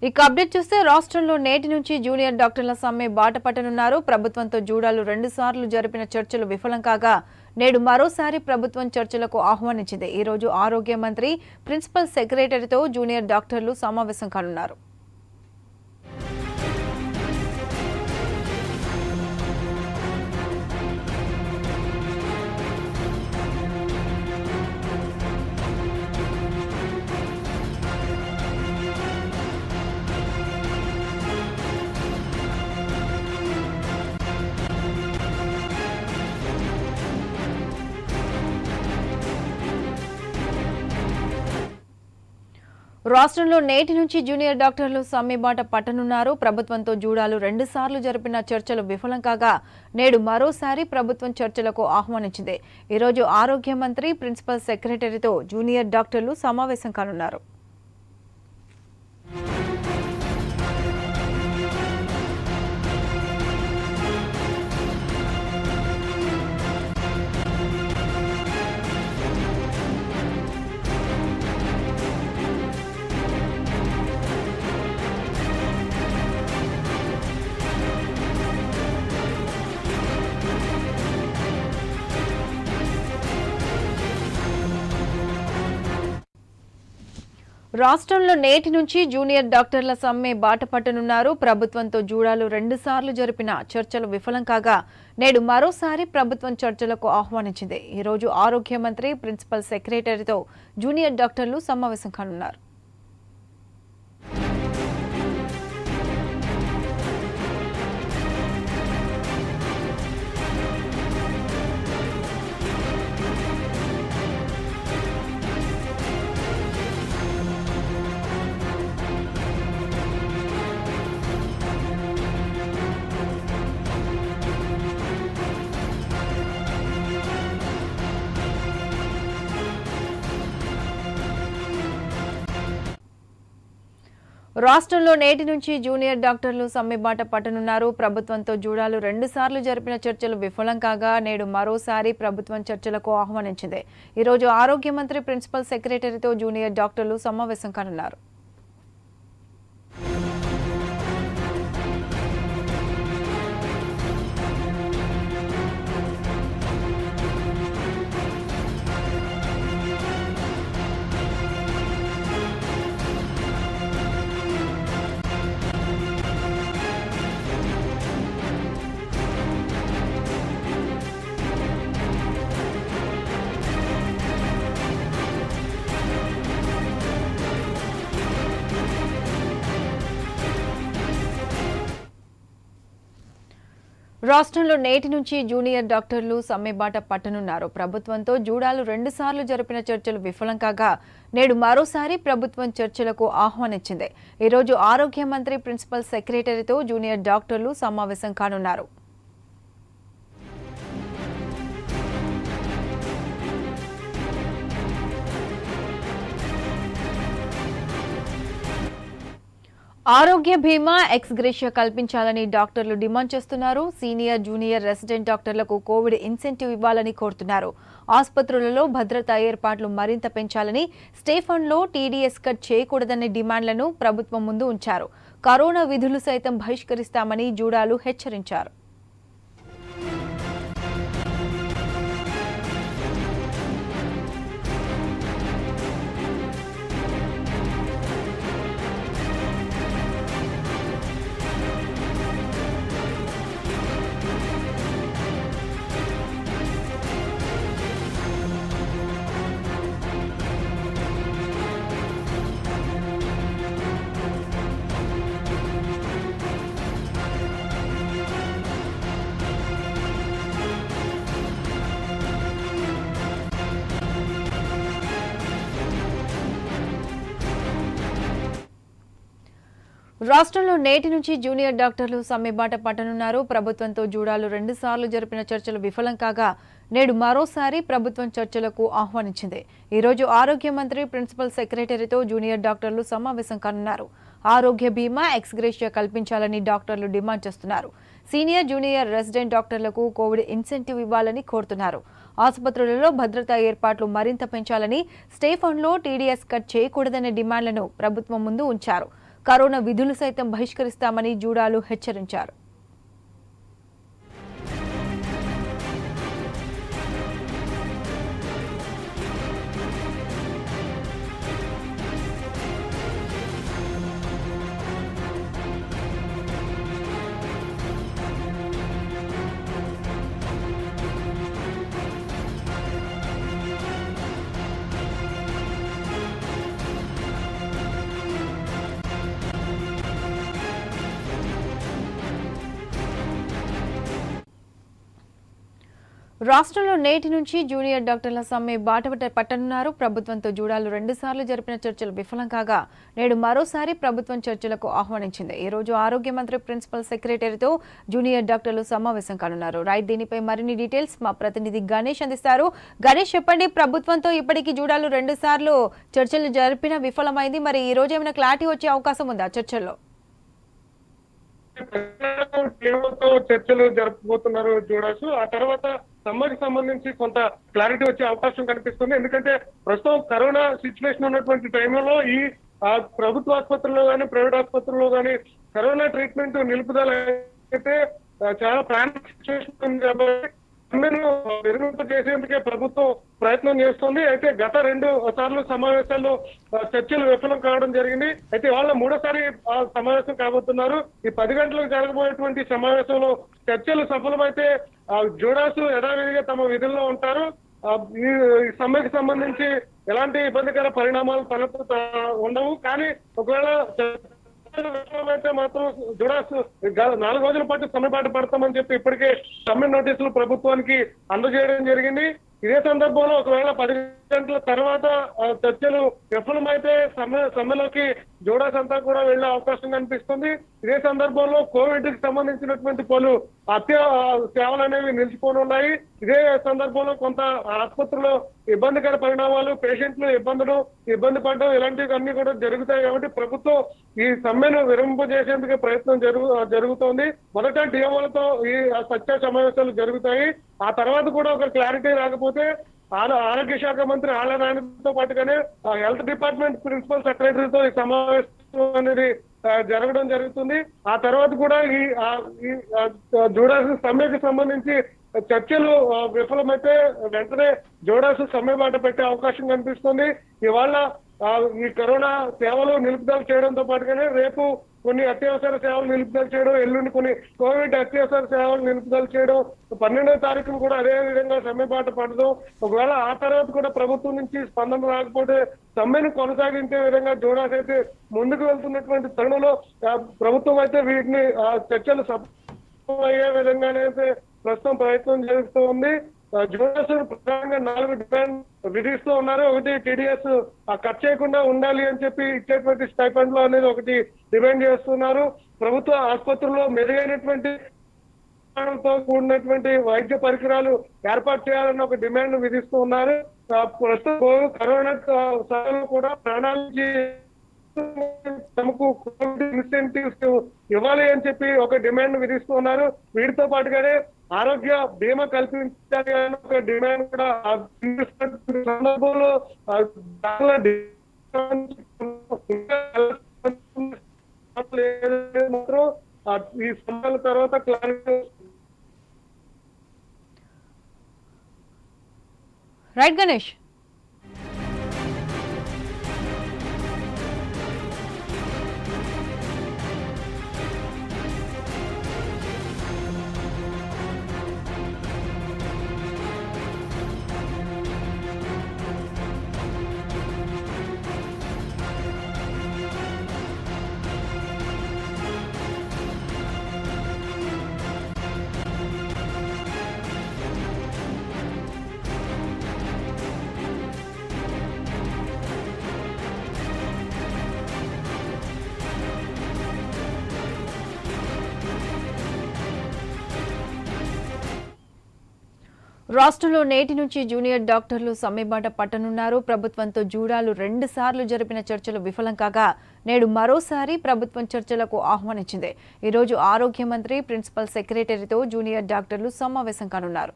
ఇక అప్డేట్ చూస్తే రాష్ట్రంలో నేటి నుంచి జూనియర్ డాక్టర్ల సమ్మె బాట పట్టనున్నారు ప్రభుత్వంతో జూడాలు రెండు సార్లు జరిపిన చర్చలు విఫలం కాగా నేడు మరోసారి ప్రభుత్వం చర్చలకు ఆహ్వానించింది ఈ రోజు ఆరోగ్య మంత్రి ప్రిన్సిపల్ సెక్రటరీతో జూనియర్ డాక్టర్లు సమావేశం కానున్నారు రాష్ట్రంలో నేటి నుంచి జూనియర్ డాక్టర్లు సమ్మె బాట పట్టనున్నారు ప్రభుత్వంతో జూడాలు రెండు సార్లు జరిపిన చర్చలు విఫలం కాగా నేడు మరోసారి ప్రభుత్వం చర్చలకు ఆహ్వానించింది ఈరోజు ఆరోగ్య మంత్రి ప్రిన్సిపల్ సెక్రటరీతో జూనియర్ డాక్టర్లు సమావేశం కానున్నారు రాష్ట్రంలో నేటి నుంచి జూనియర్ డాక్టర్ల సమ్మె బాట పట్టనున్నారు ప్రభుత్వంతో జూడాలు రెండు సార్లు జరిపిన చర్చలు విఫలం కాగా నేడు మరోసారి ప్రభుత్వం చర్చలకు ఆహ్వానించింది ఈ రోజు ఆరోగ్య మంత్రి ప్రిన్సిపల్ సెక్రటరీతో జూనియర్ డాక్టర్లు సమావేశం కానున్నారు రాష్ట్రంలో నేటి నుంచి జూనియర్ డాక్టర్లు సమ్మె బాట పట్టనున్నారు ప్రభుత్వంతో జూడాలు రెండు సార్లు జరిపిన చర్చలు విఫలం కాగా నేడు మరోసారి ప్రభుత్వం చర్చలకు ఆహ్వానించింది ఈ రోజు ఆరోగ్య మంత్రి ప్రిన్సిపల్ సెక్రటరీతో జూనియర్ డాక్టర్లు సమావేశం కానున్నారు రాష్ట్రంలో నేటి నుంచి జూనియర్ డాక్టర్లు సమ్మె బాట పట్టనున్నారు ప్రభుత్వంతో జూడాలు రెండు సార్లు జరిపిన చర్చలు విఫలం కాగా నేడు మరోసారి ప్రభుత్వం చర్చలకు ఆహ్వానించింది ఈ రోజు ఆరోగ్య మంత్రి ప్రిన్సిపల్ సెక్రటరీతో జూనియర్ డాక్టర్లు సమావేశం కానున్నారు ఆరోగ్య బీమా ఎక్స్ గ్రేషియా కల్పించాలని డాక్టర్లు డిమాండ్ చేస్తున్నారు సీనియర్ జూనియర్ రెసిడెంట్ డాక్టర్లకు కోవిడ్ ఇన్సెంటివ్ ఇవ్వాలని కోరుతున్నారు ఆసుపత్రులలో భద్రతా ఏర్పాట్లు మరింత పెంచాలని స్టేఫన్లో టీడీఎస్ కట్ చేయకూడదనే డిమాండ్లను ప్రభుత్వం ముందు ఉంచారు కరోనా విధులు సైతం బహిష్కరిస్తామని జూడాలు హెచ్చరించారు రాష్ట్రంలో నేటి నుంచి జూనియర్ డాక్టర్లు సమ్మెబాట పట్టనున్నారు ప్రభుత్వంతో జూడాలు రెండు సార్లు జరిపిన చర్చలు విఫలం కాగా నేడు మరోసారి ప్రభుత్వం చర్చలకు ఆహ్వానించింది ఈ రోజు ఆరోగ్య మంత్రి ప్రిన్సిపల్ సెక్రటరీతో జూనియర్ డాక్టర్లు సమావేశం కానున్నారు ఆరోగ్య బీమా ఎక్స్గ్రేషియా కల్పించాలని డాక్టర్లు డిమాండ్ చేస్తున్నారు సీనియర్ జూనియర్ రెసిడెంట్ డాక్టర్లకు కోవిడ్ ఇన్సెంటివ్ ఇవ్వాలని కోరుతున్నారు ఆసుపత్రులలో భద్రతా ఏర్పాట్లు మరింత పెంచాలని స్టే ఫండ్లో టీడీఎస్ కట్ చేయకూడదనే డిమాండ్లను ప్రభుత్వం ముందు ఉంచారు కరోనా విధులు సైతం బహిష్కరిస్తామని జూడాలు హెచ్చరించారు రాష్ట్రంలో నేటి నుంచి జూనియర్ డాక్టర్ల సమ్మె బాటపట్ట పట్టనున్నారు ప్రభుత్వంతో జూడాలు రెండుసార్లు జరిపిన చర్చలు విఫలం కాగా నేడు మరోసారి ప్రభుత్వం చర్చలకు ఆహ్వానించింది ఈ రోజు ఆరోగ్య మంత్రి ప్రిన్సిపల్ సెక్రటరీతో జూనియర్ డాక్టర్లు సమావేశం కానున్నారు రైట్ దీనిపై మరిన్ని డీటెయిల్స్ మా ప్రతినిధి గణేష్ అందిస్తారు గణేష్ చెప్పండి ప్రభుత్వంతో ఇప్పటికీ జూడాలు రెండు సార్లు చర్చలు జరిపిన విఫలమైంది మరి ఈ రోజు ఏమైనా క్లారిటీ వచ్చే అవకాశం ఉందా చర్చల్లో టీఎంఓతో చర్చలు జరపబోతున్నారు చూడొచ్చు ఆ తర్వాత సమ్మర్కి సంబంధించి కొంత క్లారిటీ వచ్చే అవకాశం కనిపిస్తుంది ఎందుకంటే ప్రస్తుతం కరోనా సిచ్యువేషన్ ఉన్నటువంటి టైంలో ఈ ఆ, ప్రభుత్వ ఆసుపత్రుల్లో కానీ ప్రైవేట్ ఆసుపత్రుల్లో కానీ కరోనా ట్రీట్మెంట్ నిలుపుదల అయితే ఆ, చాలా ప్రాణ సిచ్యువేషన్ ఉంది కాబట్టి సమ్మెను విరమింప చేసేందుకే ప్రభుత్వం ప్రయత్నం చేస్తుంది అయితే గత రెండు సార్లు సమావేశాల్లో ఆ, చర్చలు విఫలం కావడం జరిగింది అయితే వాళ్ళ మూడోసారి ఆ సమావేశం కాబోతున్నారు ఈ పది గంటలకు జరగబోయేటువంటి సమావేశంలో చర్చలు సఫలమైతే ఆ, జోడాసు యథావిధిగా తమ విధుల్లో ఉంటారు ఆ, ఈ ఈ సమ్మెకి సంబంధించి ఎలాంటి ఇబ్బందికర పరిణామాలు తలెత్తు ఉండవు కానీ ఒకవేళ అయితే మాత్రం జుడాస్ గ- నాలుగు రోజుల పాటు సమ్మె బాట పడతామని చెప్పి ఇప్పటికే సమ్మె నోటీసులు ప్రభుత్వానికి అందజేయడం జరిగింది ఇదే సందర్భంలో ఒకవేళ పది గంటల తర్వాత ఆ, చర్చలు విఫలమైతే సమ్మె సమ్మెలోకి జోడాస్ అంతా కూడా వెళ్లే అవకాశం కనిపిస్తుంది ఇదే సందర్భంలో కోవిడ్ కి సంబంధించినటువంటి పలు అత్య సేవలు అనేవి నిలిచిపోయి ఉన్నాయి ఇదే సందర్భంలో కొంత ఆసుపత్రిలో ఇబ్బందికర పరిణామాలు పేషెంట్లు ఇబ్బందులు ఇబ్బంది పడడం ఇలాంటివి అన్ని కూడా జరుగుతాయి కాబట్టి ప్రభుత్వం ఈ సమ్మెను విరమింపజేసేందుకు ప్రయత్నం జరుగు జరుగుతోంది మొదట డిఎంఓలతో ఈ సత్య సమావేశాలు జరుగుతాయి ఆ తర్వాత కూడా ఒక క్లారిటీ రాకపోతే ఆరో- ఆరోగ్య శాఖ మంత్రి ఆళ్ల నాయనతో పాటుగానే ఆ హెల్త్ డిపార్ట్మెంట్ ప్రిన్సిపల్ సెక్రటరీతో ఈ సమావేశం అనేది ఆ, జరగడం జరుగుతుంది ఆ తర్వాత కూడా ఈ ఆ, ఈ ఆ, జోడాసు సమ్మెకి సంబంధించి చర్చలు ఆ, విఫలమైతే వెంటనే జోడాసు సమ్మె బాట పెట్టే అవకాశం కనిపిస్తుంది ఇవాళ ఆ, ఈ కరోనా సేవలు నిలుపుదల చేయడంతో పాటుగానే రేపు కొన్ని అత్యవసర సేవలు నిలుపుదల చేయడం ఎల్లుండి కొన్ని కోవిడ్ అత్యవసర సేవలు నిలుపుదల చేయడం పన్నెండవ తారీఖున కూడా అదే విధంగా సమ్మె బాట పడదు ఒకవేళ ఆ తర్వాత కూడా ప్రభుత్వం నుంచి స్పందన రాకపోతే సమ్మెను కొనసాగించే విధంగా జోడాస్ అయితే ముందుకు వెళ్తున్నటువంటి తరుణంలో ఆ, ప్రభుత్వం అయితే వీటిని ఆ, చర్చలు సఫలం అయ్యే విధంగానే అయితే ప్రస్తుతం ప్రయత్నం చేస్తూ ఉంది జోనస్ ప్రధానంగా నాలుగు డిమాండ్ విధిస్తూ ఉన్నారు ఒకటి టీడీఎస్ కట్ చేయకుండా ఉండాలి అని చెప్పి ఇచ్చేటువంటి స్టైఫండ్ లో అనేది ఒకటి డిమాండ్ చేస్తున్నారు ప్రభుత్వ ఆసుపత్రుల్లో మెరుగైనటువంటి తో కూడినటువంటి వైద్య పరికరాలు ఏర్పాటు చేయాలని ఒక డిమాండ్ విధిస్తూ ఉన్నారు ఆ, ప్రస్తుతం కరోనా సమయంలో కూడా ప్రాణాలకి తమకు కోవిడ్ ఇన్సెంటివ్స్ ఇవ్వాలి అని చెప్పి ఒక డిమాండ్ విధిస్తూ ఉన్నారు వీటితో పాటుగానే ఆరోగ్య బీమా కల్పించాలి అని ఒక డిమాండ్ కూడా ఆ వినిపిస్తున్న సందర్భంలో ఆ, చాలా డిమాండ్ మాత్రం ఆ, ఈ సమ్మెల తర్వాత క్లారిటీ రైట్ గణేష్ రాష్ట్రంలో నేటి నుంచి జూనియర్ డాక్టర్లు సమ్మెబాట పట్టనున్నారు ప్రభుత్వంతో జూడాలు రెండు సార్లు జరిపిన చర్చలు విఫలం కాగా నేడు మరోసారి ప్రభుత్వం చర్చలకు ఆహ్వానించింది ఈరోజు ఆరోగ్య మంత్రి ప్రిన్సిపల్ సెక్రటరీతో జూనియర్ డాక్టర్లు సమావేశం కానున్నారు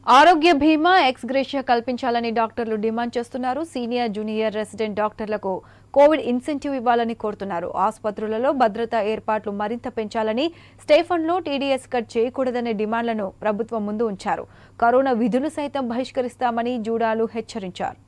ఆరోగ్య బీమా ఎక్స్ గ్రేషియా కల్పించాలని డాక్టర్లు డిమాండ్ చేస్తున్నారు సీనియర్ జూనియర్ రెసిడెంట్ డాక్టర్లకు కోవిడ్ ఇన్సెంటివ్ ఇవ్వాలని కోరుతున్నారు ఆసుపత్రులలో భద్రతా ఏర్పాట్లు మరింత పెంచాలని స్టేఫన్లో టీడీఎస్ కట్ చేయకూడదనే డిమాండ్లను ప్రభుత్వం ముందు ఉంచారు కరోనా విధులు సైతం బహిష్కరిస్తామని జూడాలు హెచ్చరించారు